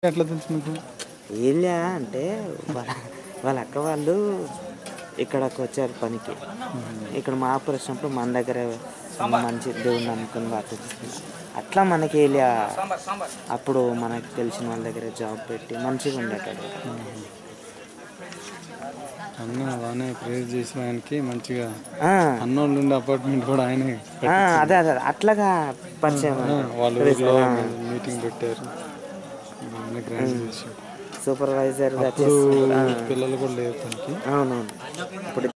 ఎట్లా తెలుసు మీకు ఏలియా అంటే వాళ్ళ వాళ్ళ అక్క వాళ్ళు ఇక్కడకు వచ్చారు పనికి ఇక్కడ మా వచ్చినప్పుడు మన దగ్గర మంచి దేవుని నమ్ముకుని బతుకుతుంది అట్లా మనకి ఏలియా అప్పుడు మనకి తెలిసిన వాళ్ళ దగ్గర జాబ్ పెట్టి మంచిగా ఉండేటాడు అన్న బాగానే ప్రేర్ చేసిన ఆయనకి మంచిగా ఆ, అన్నోళ్ళు ఉండే అపార్ట్మెంట్ కూడా ఆయనే ఆ, అదే అదే అట్లాగా పరిచయం ఆ, వాళ్ళ ఊర్లో మీటింగ్ పెట్టారు బాగానే గ్రాండ్ చేశారు సూపర్వైజర్గా ఇప్పుడు చేసి పిల్లలు కూడా లేరు తనకి అవునవును ఇప్పుడు